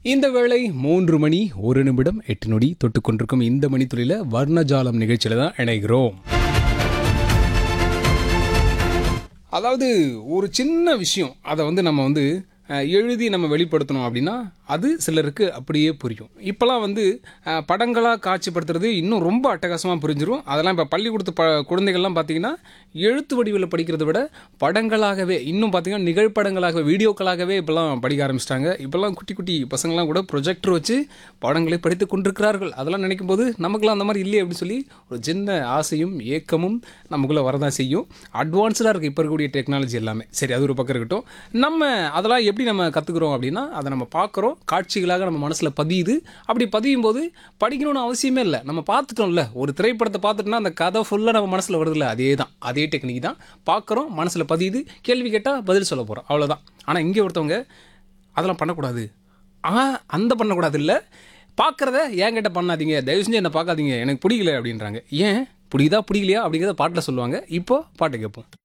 இந்த வேளை மூன்று மணி ஒரு நிமிடம் எட்டு நொடி தொட்டு கொண்டிருக்கும் இந்த மணித்துளியில் வர்ணஜாலம் நிகழ்ச்சியில் தான் இணைகிறோம் அதாவது ஒரு சின்ன விஷயம் அதை வந்து நம்ம வந்து அஹ், எழுதி நம்ம வெளிப்படுத்தணும் அப்படின்னா அது சிலருக்கு அப்படியே புரியும் இப்போலாம் வந்து அஹ், படங்களாக காட்சிப்படுத்துறது இன்னும் ரொம்ப அட்டகாசமாக புரிஞ்சிரும் அதெல்லாம் இப்போ பள்ளிக்கூடத்து ப குழந்தைகள்லாம் பார்த்தீங்கன்னா எழுத்து வடிவில் படிக்கிறத விட படங்களாகவே இன்னும் பார்த்தீங்கன்னா நிகழ்படங்களாகவே வீடியோக்களாகவே இப்போல்லாம் படிக்க ஆரம்பிச்சிட்டாங்க இப்போல்லாம் குட்டி குட்டி பசங்களாம் கூட ப்ரொஜெக்டர் வச்சு படங்களை படித்து கொண்டிருக்கிறார்கள் அதெல்லாம் நினைக்கும் போது நமக்குலாம் அந்த மாதிரி இல்லையே அப்படின்னு சொல்லி ஒரு சின்ன ஆசையும் ஏக்கமும் நமக்குள்ளே வரதான் செய்யும் அட்வான்ஸ்டாக இருக்குது இப்போ இருக்கக்கூடிய டெக்னாலஜி எல்லாமே சரி அது ஒரு பக்கம் இருக்கட்டும் நம்ம அதெல்லாம் எப்படி நம்ம கற்றுக்குறோம் அப்படின்னா அதை நம்ம பார்க்குறோம் காட்சிகளாக நம்ம மனசில் பதியுது அப்படி பதியும் போது படிக்கணும்னு அவசியமே இல்லை நம்ம பார்த்துட்டோம்ல ஒரு திரைப்படத்தை பார்த்துட்டோம்னா அந்த கதை ஃபுல்லாக நம்ம மனசில் வருதுல்ல அதே தான் அதே டெக்னிக் தான் பார்க்குறோம் மனசில் பதியுது கேள்வி கேட்டால் பதில் சொல்ல போகிறோம் அவ்வளோதான் ஆனால் இங்கே ஒருத்தவங்க அதெல்லாம் பண்ணக்கூடாது ஆ அந்த பண்ணக்கூடாது இல்லை பார்க்குறத என்கிட்ட பண்ணாதீங்க தயவு செஞ்சு என்னை பார்க்காதீங்க எனக்கு பிடிக்கல அப்படின்றாங்க ஏன் பிடிக்குதா பிடிக்கலையா அப்படிங்கிறத பாட்டில் சொல்லுவாங்க இப்போ பாட்டு கேட்போம்